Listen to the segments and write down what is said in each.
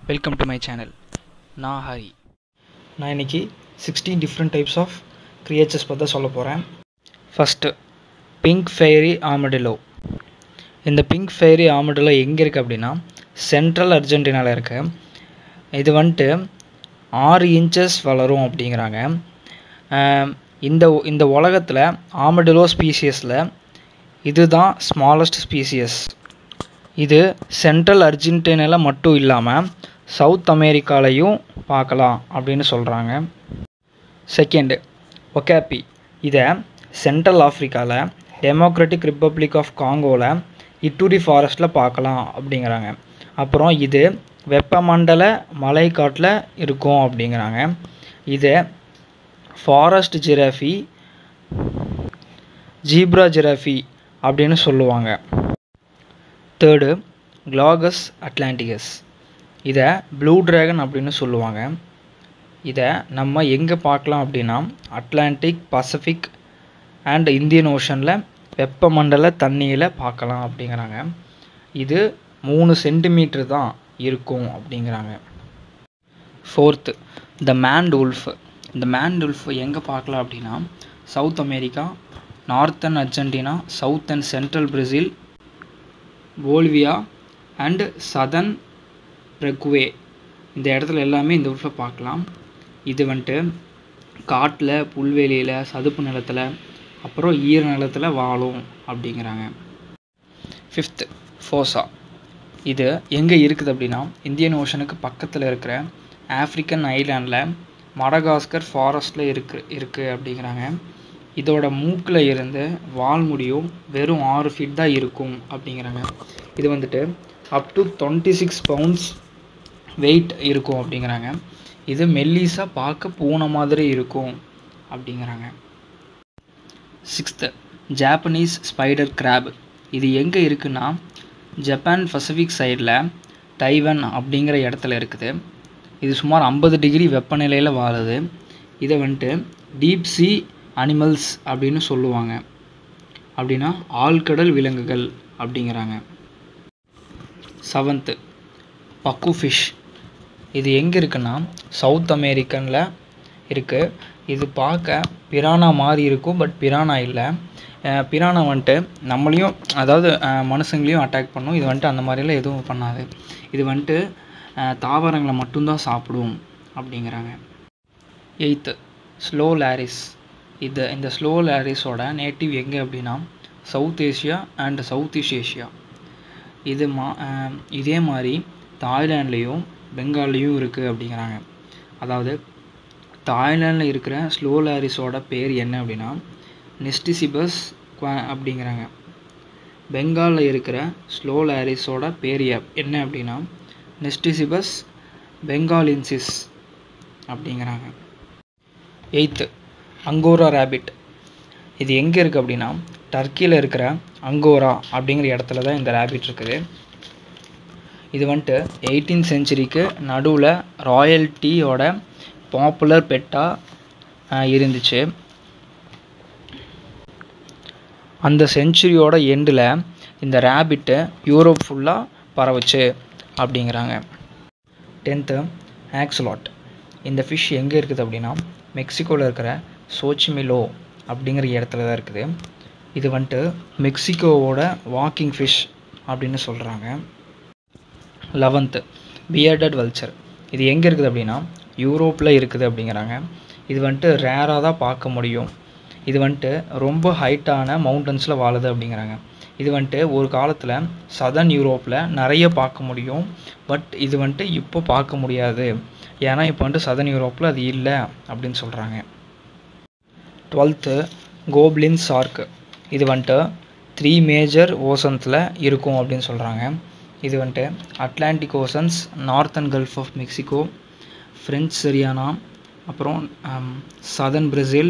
welcome to my channel நான் ஹரி நான் இன்னைக்கு sixteen different types of creatures பற்றி சொல்ல போகிறேன் ஃபஸ்ட்டு பிங்க் ஃபெயரி ஆமடிலோ இந்த பிங்க் ஃபெயரி ஆமடிலோ எங்கே இருக்குது அப்படின்னா சென்ட்ரல் அர்ஜென்டினாவில் இருக்கு இது வந்துட்டு ஆறு இன்ச்சஸ் வளரும் அப்படிங்கிறாங்க ஆம், இந்த இந்த உலகத்தில் ஆமடிலோ ஸ்பீசியஸில் இதுதான் ஸ்மாலஸ்ட் ஸ்பீசியஸ் இது சென்ட்ரல் அர்ஜென்டினாவில் மட்டும் இல்லாமல் சவுத் அமெரிக்காலையும் பார்க்கலாம் அப்படின்னு சொல்கிறாங்க செகண்டு ஒகாப்பி இதை சென்ட்ரல் ஆஃப்ரிக்காவில் டெமோக்ராட்டிக் ரிப்பப்ளிக் ஆஃப் காங்கோவில் இட்டூரி ஃபாரஸ்ட்டில் பார்க்கலாம் அப்படிங்கிறாங்க அப்புறம் இது வெப்பமண்டல மலைக்காட்டில் இருக்கும் அப்படிங்கிறாங்க இது ஃபாரஸ்ட் ஜிராஃபி ஜீப்ரா ஜிராஃபி அப்படின்னு சொல்லுவாங்க தேர்டு கிளாகஸ் அட்லாண்டிகஸ் இதை ப்ளூ டிராகன் அப்படின்னு சொல்லுவாங்க இதை நம்ம எங்கே பார்க்கலாம் அப்படின்னா அட்லாண்டிக் பசிபிக் அண்ட் இந்தியன் ஓஷனில் வெப்பமண்டல தண்ணியில் பார்க்கலாம் அப்படிங்கிறாங்க இது மூணு சென்டிமீட்டர் தான் இருக்கும் அப்படிங்கிறாங்க ஃபோர்த்து த மேண்ட் உல்ஃப் இந்த மேண்ட் உல்ஃப் எங்கே பார்க்கலாம் அப்படின்னா South America northern Argentina south and central Brazil Bolivia and southern Paraguay இந்த இடத்துல எல்லாமே இந்த உல்ஃபை பார்க்கலாம் இது வந்துட்டு காட்டில் புல்வெளியில் சதுப்பு நிலத்தில் அப்புறம் ஈர நிலத்தில் வாழும் அப்படிங்கிறாங்க ஃபிஃப்த்து ஃபோசா இது எங்கே இருக்குது அப்படின்னா இந்தியன் ஓஷனுக்கு பக்கத்தில் இருக்கிற ஆஃப்ரிக்கன் ஐலாண்டில் மடகாஸ்கர் ஃபாரஸ்ட்டில் இருக்கு இருக்குது அப்படிங்கிறாங்க இதோட மூக்கில் இருந்து வால் முடியும் வெறும் ஆறு ஃபீட் தான் இருக்கும் அப்படிங்கிறாங்க இது வந்துட்டு up to twenty six pounds weight இருக்கும் அப்படிங்கிறாங்க இது மெல்லிஸாக பார்க்க பூனை மாதிரி இருக்கும் அப்படிங்கிறாங்க சிக்ஸ்த்து ஜாப்பனீஸ் ஸ்பைடர் கிராப் இது எங்கே இருக்குன்னா ஜப்பான் பசிபிக் சைடில் தைவான் அப்படிங்கிற இடத்துல இருக்குது இது சுமார் ஐம்பது டிகிரி வெப்பநிலையில் வாழுது இதை வந்துட்டு டீப் சி அனிமல்ஸ் அப்படின்னு சொல்லுவாங்க அப்படின்னா ஆழ்கடல் விலங்குகள் அப்படிங்கிறாங்க செவன்த்து பக்கு ஃபிஷ் இது எங்கே இருக்குன்னா சவுத் அமெரிக்கனில் இருக்குது இது பார்க்க பிரானா மாதிரி இருக்கும் பட் பிரானா இல்லை அஹ் பிரானா வந்துட்டு நம்மளையும் அதாவது அஹ் மனுஷங்களையும் அட்டாக் பண்ணும் இது வந்துட்டு அந்த மாதிரிலாம் எதுவும் பண்ணாது இது வந்துட்டு அஹ் தாவரங்களை மட்டும்தான் சாப்பிடும் அப்படிங்கிறாங்க எயித்து ஸ்லோ லாரிஸ் இது இந்த ஸ்லோ லாரிஸோட நேட்டிவ் எங்கே அப்படின்னா South Asia and South East Asia இது மா அஹ் இதே மாதிரி தாய்லாண்ட்லேயும் பெங்கால்லையும் இருக்குது அப்படிங்கிறாங்க அதாவது தாய்லாண்டில் இருக்கிற ஸ்லோ லாரிஸோட பேர் என்ன அப்படின்னா நெஸ்டிசிபஸ் அப்படிங்கிறாங்க பெங்காலில் இருக்கிற ஸ்லோ லாரிஸோட பேர் எப்- என்ன அப்படின்னா நெஸ்டிசிபஸ் பெங்காலின்சிஸ் அப்படிங்கிறாங்க எயித்து அங்கோரா ரேபிட் இது எங்கே இருக்குது அப்படின்னா டர்க்கியில் இருக்கிற அங்கோரா அப்படிங்கிற இடத்துல தான் இந்த ரேபிட் இருக்குது இது வந்துட்டு எயிட்டீன் செஞ்சுரிக்கு நடுவில் ராயல்ட்டியோட பாப்புலர் பெட்டாக இருந்துச்சு அந்த செஞ்சுரியோட எண்டில் இந்த ரேபிட்டு யூரோப் ஃபுல்லாக பரவுச்சு அப்படிங்கிறாங்க டென்த்து ஆக்ஸ்லாட் இந்த ஃபிஷ் எங்கே இருக்குது அப்படின்னா மெக்சிகோவில் இருக்கிற சோச்சிமிலோ அப்படிங்கிற இடத்துல தான் இருக்குது இது வந்துட்டு மெக்சிகோவோட வாக்கிங் ஃபிஷ் அப்படின்னு சொல்கிறாங்க லெவன்த்து பியர்டட் வல்ச்சர் இது எங்கே இருக்குது அப்படின்னா யூரோப்பில் இருக்குது அப்படிங்கிறாங்க இது வந்துட்டு ரேராக தான் பார்க்க முடியும் இது வந்துட்டு ரொம்ப ஹைட்டான மவுண்டன்ஸில் வாழுது அப்படிங்கிறாங்க இது வந்துட்டு ஒரு காலத்தில் சதர்ன் யூரோப்பில் நிறைய பார்க்க முடியும் பட் இது வந்துட்டு இப்போ பார்க்க முடியாது ஏன்னா இப்போ வந்துட்டு சதர்ன் யூரோப்பில் அது இல்லை அப்படின்னு சொல்கிறாங்க டுவெல்த்து கோப்ளின் சார்க்கு இது வந்துட்டு த்ரீ மேஜர் ஓசன்ஸில் இருக்கும் அப்படின்னு சொல்கிறாங்க இது வந்துட்டு Atlantic oceans northern gulf of Mexico French சரியானா அப்புறம் சதர்ன் பிரேசில்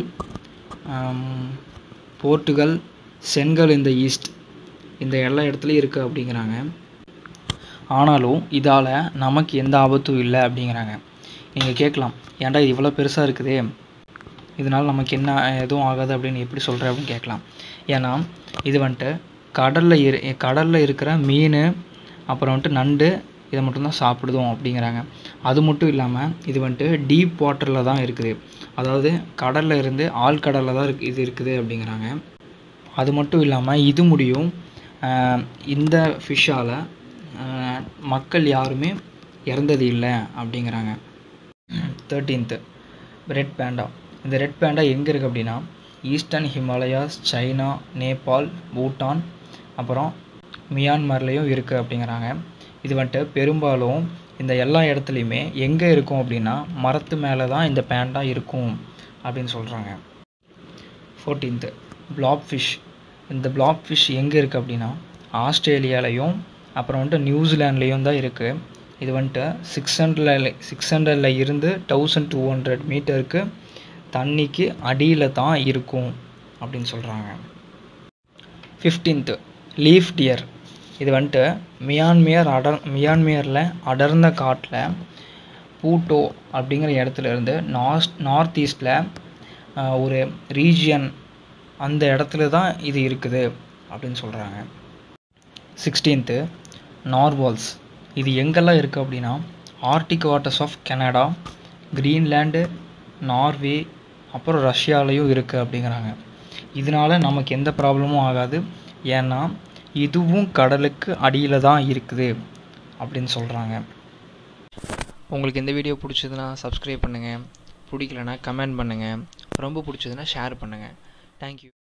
போர்ட்டுகல் சென்கல் இந்த ஈஸ்ட் இந்த எல்லா இடத்துலையும் இருக்குது அப்படிங்கிறாங்க ஆனாலும் இதால் நமக்கு எந்த ஆபத்தும் இல்லை அப்படிங்கிறாங்க நீங்கள் கேட்கலாம் ஏன்டா இது இவ்வளோ பெருசாக இருக்குதே இதனால் நமக்கு என்ன எதுவும் ஆகாது அப்படின்னு எப்படி சொல்கிற அப்படின்னு கேட்கலாம் ஏன்னா இது வந்துட்டு கடலில் இரு கடலில் இருக்கிற மீன் அப்புறம் வந்துட்டு நண்டு இதை மட்டும்தான் சாப்பிடுதோம் அப்படிங்கிறாங்க அது மட்டும் இல்லாமல் இது வந்துட்டு டீப் வாட்டரில் தான் இருக்குது அதாவது கடலில் இருந்து ஆழ்கடலில் தான் இருக்கு இது இருக்குது அப்படிங்கிறாங்க அது மட்டும் இல்லாமல் இது முடியும் ஆஹ் இந்த ஃபிஷ்ஷால் மக்கள் யாருமே இறந்தது இல்லை அப்படிங்கிறாங்க தேர்ட்டீன்த்து ரெட் பேண்டா இந்த ரெட் பேண்டா எங்கே இருக்குது அப்படின்னா eastern Himalayas China Nepal Bhutan அப்புறம் மியான்மர்லேயும் இருக்குது அப்படிங்கிறாங்க இது வந்துட்டு பெரும்பாலும் இந்த எல்லா இடத்துலையுமே எங்கே இருக்கும் அப்படின்னா மரத்து மேலே தான் இந்த பேண்டா இருக்கும் அப்படின்னு சொல்கிறாங்க ஃபோர்டீன்த்து பிளாப் ஃபிஷ் இந்த பிளாப் ஃபிஷ் எங்கே இருக்குது அப்படின்னா ஆஸ்திரேலியாலையும் அப்புறம் வந்துட்டு நியூசிலாண்ட்லேயும் தான் இருக்குது இது வந்துட்டு சிக்ஸ் ஹண்ட்ரட்ல சிக்ஸ் ஹண்ட்ரடில் இருந்து தௌசண்ட் டூ ஹண்ட்ரட் மீட்டருக்கு தண்ணிக்கு அடியில் தான் இருக்கும் அப்படின்னு சொல்கிறாங்க ஃபிஃப்டீன்த்து லீஃப் டியர் இது வந்துட்டு மியான்மியர் அடர் மியான்மியரில் அடர்ந்த காட்டில் பூட்டோ அப்படிங்கிற இடத்துல இருந்து நார்த் நார்த் ஈஸ்டில் ஒரு ரீஜியன் அந்த இடத்துல தான் இது இருக்குது அப்படின்னு சொல்கிறாங்க சிக்ஸ்டீன்த்து நார்வால்ஸ் இது எங்கெல்லாம் இருக்குது அப்படின்னா Arctic waters of Canada Greenland Norway அப்புறம் ரஷ்யாலையும் இருக்குது அப்படிங்கிறாங்க இதனால நமக்கு எந்த ப்ராப்ளமும் ஆகாது ஏன்னா இதுவும் கடலுக்கு அடியில் தான் இருக்குது அப்படின்னு சொல்கிறாங்க உங்களுக்கு இந்த வீடியோ பிடிச்சதுன்னா சப்ஸ்கிரைப் பண்ணுங்கள் பிடிக்கலனா கமெண்ட் பண்ணுங்கள் ரொம்ப பிடிச்சதுன்னா ஷேர் பண்ணுங்கள் தேங்க்யூ